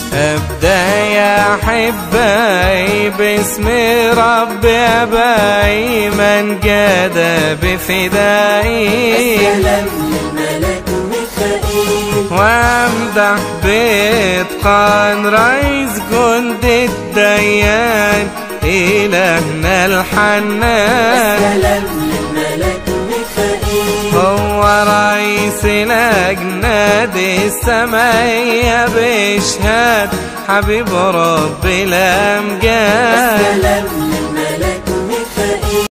ابدا يا احبائي باسم ربي ابائي من قاد بفدائي السلام للملك ميخائيل وامدح بإتقان رئيس جند الديان إلهنا الحنان السلام للملك ميخائيل هو رئيس الأجناد السمائية بإشهاد حبيب رب الأمجاد السلام للملك